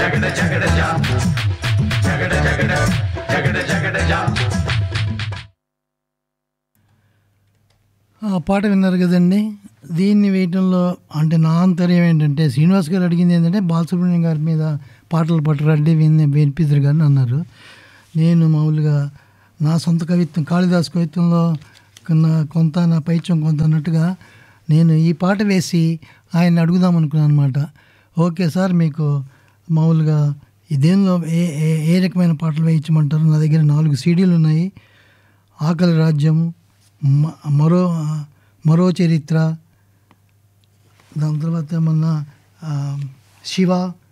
ఆ పాట విన్నారు కదండి దీన్ని వేయటంలో అంటే నా ఆంతర్యం ఏంటంటే శ్రీనివాస్ గారు అడిగింది ఏంటంటే బాలసుబ్రహ్మణ్యం గారి మీద పాటలు పట్టరండి విని వినిపిద్దరు కానీ అన్నారు నేను మామూలుగా నా సొంత కవిత్వం కాళిదాస్ కవిత్వంలో కొన్న- కొంత నా పైత్యం కొంత అన్నట్టుగా నేను ఈ పాట వేసి ఆయన అడుగుదాం అనుకున్నాను అనమాట ఓకే సార్ మీకు మామూలుగా ఈ దేనిలో ఏ ఏ ఏ రకమైన పాటలు వేయించమంటారు నా దగ్గర నాలుగు సీడీలు ఉన్నాయి ఆకలి రాజ్యం మ- మరో మరో చరిత్ర దాని తర్వాత ఏమన్నా ఆ, శివ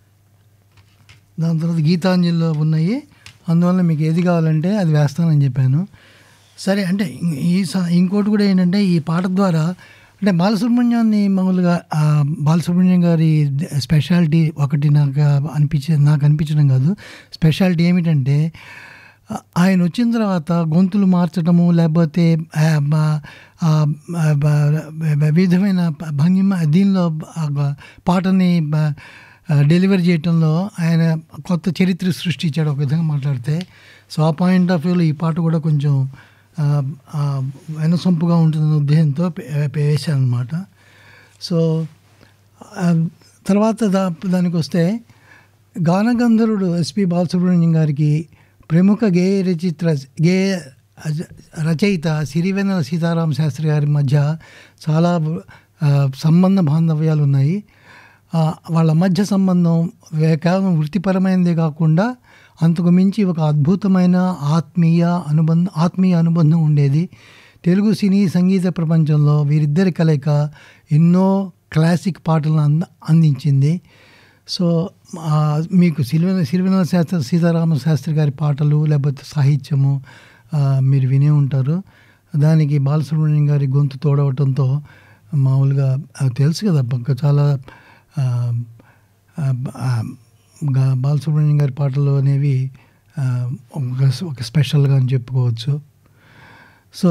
దాని తర్వాత గీతాంజలిలో ఉన్నాయి అందువల్ల మీకు ఏది కావాలంటే అది వేస్తానని చెప్పాను సరే అంటే ఇం- ఈ స- ఇంకోటి కూడా ఏంటంటే ఈ పాట ద్వారా అంటే బాలసుబ్రహ్మణ్యాన్ని మామూలుగా ఆ, బాలసుబ్రహ్మణ్యం గారి స్పెషాలిటీ ఒకటి నాకు అనిపించే నాకు అనిపించడం కాదు స్పెషాలిటీ ఏమిటంటే ఆ- ఆయన వచ్చిన తర్వాత గొంతులు మార్చడము లేకపోతే ఆ, బ- ఆ, బ- బ- వివిధమైన ప- భంగిమ దీనిలో ఆ గ- పాటని బ- ఆ, డెలివర్ చేయటంలో ఆయన కొత్త చరిత్ర సృష్టించాడు ఒక విధంగా మాట్లాడితే సో ఆ పాయింట్ ఆఫ్ వ్యూలో ఈ పాట కూడా కొంచెం ఆ, ఆ, వినసొంపుగా ఉంటుందన్న ఉద్దేశంతో వేసాను అనమాట సో ఆ, తర్వాత దా దానికి వస్తే గానగంధర్వుడు ఎస్పి బాలసుబ్రహ్మణ్యం గారికి ప్రముఖ గేయ రచయిత గేయ అజ- రచయిత సిరివెన్నెల సీతారామ శాస్త్రి గారి మధ్య చాలా ఆ, సంబంధ బాంధవ్యాలు ఉన్నాయి ఆ, వాళ్ళ మధ్య సంబంధం వే- కేవలం వృత్తిపరమైనదే కాకుండా అంతకు మించి ఒక అద్భుతమైన ఆత్మీయ అనుబంధం ఆత్మీయ అనుబంధం ఉండేది తెలుగు సినీ సంగీత ప్రపంచంలో వీరిద్దరి కలయిక ఎన్నో క్లాసిక్ పాటలను అంద అందించింది సో ఆ, మీకు సిరివెన సిరివెనల శాస్త్రి సీతారామ శాస్త్రి గారి పాటలు లేకపోతే సాహిత్యము ఆ, మీరు వినే ఉంటారు దానికి బాలసుబ్రహ్మణ్యం గారి గొంతు తోడవటంతో మామూలుగా ఆ, తెలుసు కదా ఇంకా చాలా ఆ, ఆ, ఆ, గా- బాలసుబ్రహ్మణ్యం గారి పాటలు అనేవి ఆ, ఒక ఒక స్పెషల్గా అని చెప్పుకోవచ్చు సో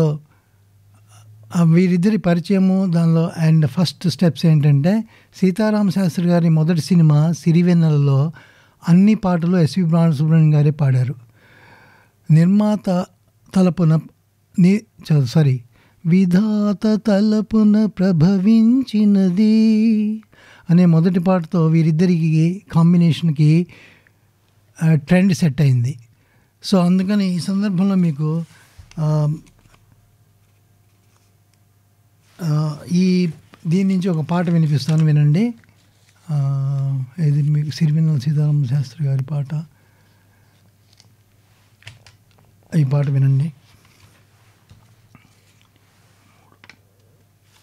ఆ వీరిద్దరి పరిచయము దానిలో అండ్ ఫస్ట్ స్టెప్స్ ఏంటంటే సీతారామ శాస్త్రి గారి మొదటి సినిమా సిరివెన్నెలలో అన్ని పాటలు ఎస్వి బాలసుబ్రహ్మణ్యం గారే పాడారు నిర్మాత తలపున ని సారీ విధాత తలపున ప్రభవించినది అనే మొదటి పాటతో వీరిద్దరికి కాంబినేషన్కి ఆ, ట్రెండ్ సెట్ అయింది సో అందుకని ఈ సందర్భంలో మీకు ఆ, ఆ, ఈ దీని నుంచి ఒక పాట వినిపిస్తాను వినండి ఆ, ఇది మీకు సిరివెన్నెల సీతారామ శాస్త్రి గారి పాట ఈ పాట వినండి